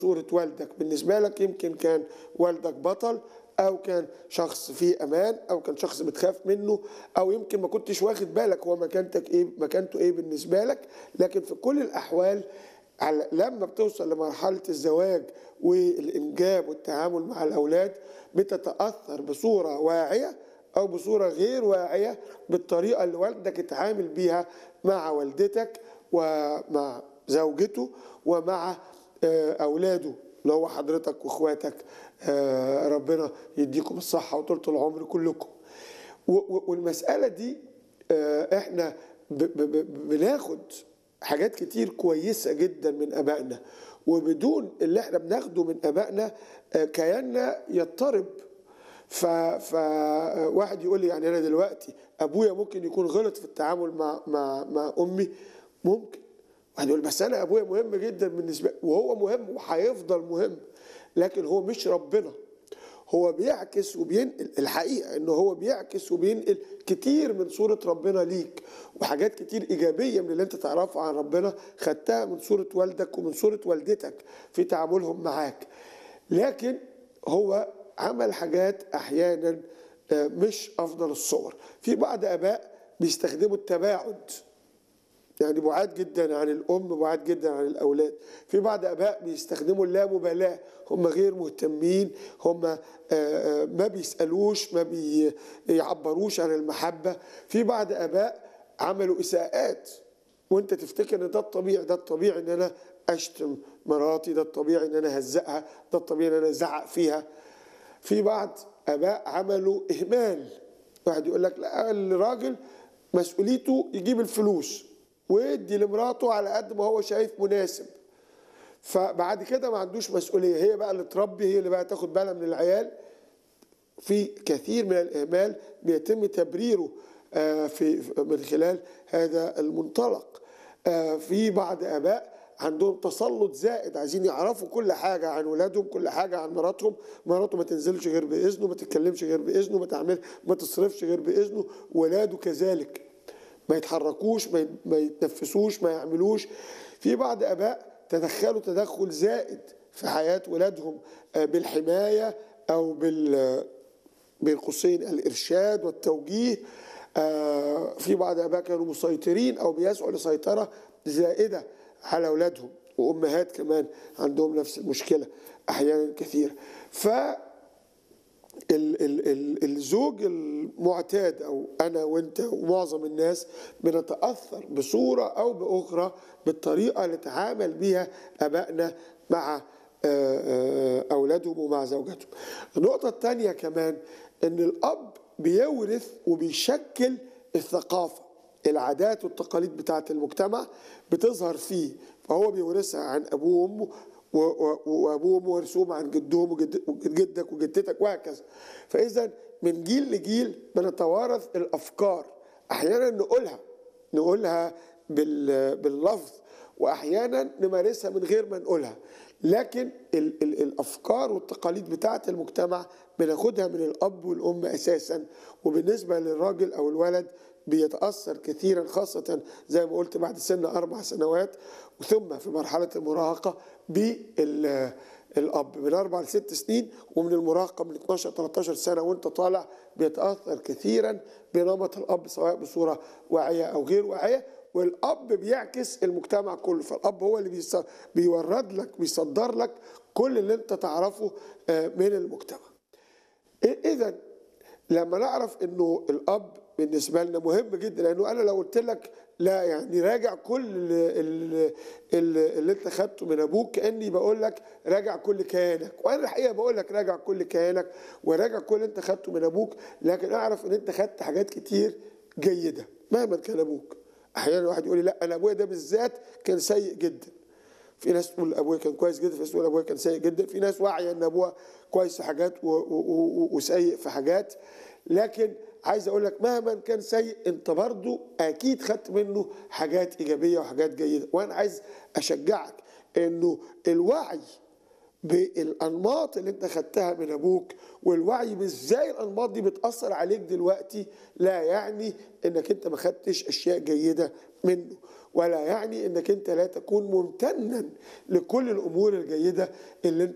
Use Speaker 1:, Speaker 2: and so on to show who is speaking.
Speaker 1: صورة والدك بالنسبة لك يمكن كان والدك بطل أو كان شخص فيه أمان أو كان شخص بتخاف منه أو يمكن ما كنتش واخد بالك هو مكانتك إيه مكانته إيه بالنسبة لك لكن في كل الأحوال على لما بتوصل لمرحلة الزواج والإنجاب والتعامل مع الأولاد بتتأثر بصورة واعية أو بصورة غير واعية بالطريقة اللي والدك اتعامل بيها مع والدتك ومع زوجته ومع آه، أولاده اللي هو حضرتك واخواتك آه، ربنا يديكم الصحة وطولة العمر كلكم و- و- والمسألة دي آه، احنا ب- ب- ب- بناخد حاجات كتير كويسة جدا من أبائنا وبدون اللي احنا بناخده من أبائنا آه، كياننا يضطرب ف... ف واحد يقول لي يعني انا دلوقتي ابويا ممكن يكون غلط في التعامل مع مع مع امي ممكن واحد يقول بس انا ابويا مهم جدا بالنسبه لي وهو مهم وهيفضل مهم لكن هو مش ربنا هو بيعكس وبينقل الحقيقه ان هو بيعكس وبينقل كتير من صوره ربنا ليك وحاجات كتير ايجابيه من اللي انت تعرفه عن ربنا خدتها من صوره والدك ومن صوره والدتك في تعاملهم معاك لكن هو عمل حاجات احيانا آه، مش افضل الصور في بعض اباء بيستخدموا التباعد يعني بعاد جدا عن الام بعاد جدا عن الاولاد في بعض اباء بيستخدموا اللامبالاه هم غير مهتمين هم آه، آه، ما بيسالوش ما بيعبروش عن المحبه في بعض اباء عملوا اساءات وانت تفتكر ان ده الطبيعي ده الطبيعي ان انا اشتم مراتي ده الطبيعي ان انا اهزقها ده الطبيعي ان انا ازعق فيها في بعض اباء عملوا اهمال واحد يقول لك لا الراجل مسؤوليته يجيب الفلوس ويدي لمراته على قد ما هو شايف مناسب فبعد كده ما عندوش مسؤوليه هي بقى اللي تربي هي اللي بقى تاخد بالها من العيال في كثير من الإهمال بيتم تبريره آه، في من خلال هذا المنطلق آه، في بعض آباء عندهم تسلط زائد عايزين يعرفوا كل حاجة عن ولادهم كل حاجة عن مراتهم مراته ما تنزلش غير بإذنه ما تتكلمش غير بإذنه ما تعمل ما تصرفش غير بإذنه ولاده كذلك ما يتحركوش ما يت- ما يتنفسوش ما يعملوش في بعض اباء تدخلوا تدخل زائد في حياه ولادهم آه، بالحمايه او بال بين قوسين الارشاد والتوجيه آه، في بعض اباء كانوا مسيطرين او بيسعوا لسيطره زائده على اولادهم وامهات كمان عندهم نفس المشكله احيانا كثير ف ال ال ال الزوج المعتاد او انا وانت ومعظم الناس بنتاثر بصوره او باخرى بالطريقه اللي تعامل بها ابائنا مع آه، آه، اولادهم ومع زوجاتهم. النقطه الثانيه كمان ان الاب بيورث وبيشكل الثقافه العادات والتقاليد بتاعه المجتمع بتظهر فيه فهو بيورثها عن ابوه وامه و- و- وابوه وامه ورثوهم عن جدهم وجد- وجدك وجدتك وهكذا فاذا من جيل لجيل بنتوارث الافكار احيانا نقولها نقولها بال- باللفظ واحيانا نمارسها من غير ما نقولها لكن ال ال الافكار والتقاليد بتاعه المجتمع بناخدها من الاب والام اساسا وبالنسبه للراجل او الولد بيتاثر كثيرا خاصه زي ما قلت بعد سن اربع سنوات ثم في مرحله المراهقه بالاب من اربع لست سنين ومن المراهقه من 12 13 سنه وانت طالع بيتاثر كثيرا بنمط الاب سواء بصوره واعيه او غير واعيه والاب بيعكس المجتمع كله فالاب هو اللي بيص- بيورد لك بيصدر لك كل اللي انت تعرفه آه، من المجتمع اذا لما نعرف انه الاب بالنسبه لنا مهم جدا لانه انا لو قلت لك لا يعني راجع كل اللي, اللي انت خدته من ابوك كاني بقول لك راجع كل كيانك وانا الحقيقه بقول لك راجع كل كيانك وراجع كل اللي انت خدته من ابوك لكن اعرف ان انت خدت حاجات كتير جيده مهما كان ابوك احيانا واحد يقول لي لا انا ابويا ده بالذات كان سيء جدا في ناس تقول ابويا كان كويس جدا في ناس تقول ابويا كان سيء جدا في ناس واعيه ان ابوها كويس في حاجات و- و- و- وسيء في حاجات لكن عايز اقول لك مهما كان سيء انت برضو اكيد خدت منه حاجات ايجابيه وحاجات جيده وانا عايز اشجعك انه الوعي بالانماط اللي انت خدتها من ابوك والوعي بازاي الانماط دي بتاثر عليك دلوقتي لا يعني انك انت ما خدتش اشياء جيده منه ولا يعني انك انت لا تكون ممتنا لكل الامور الجيده اللي انت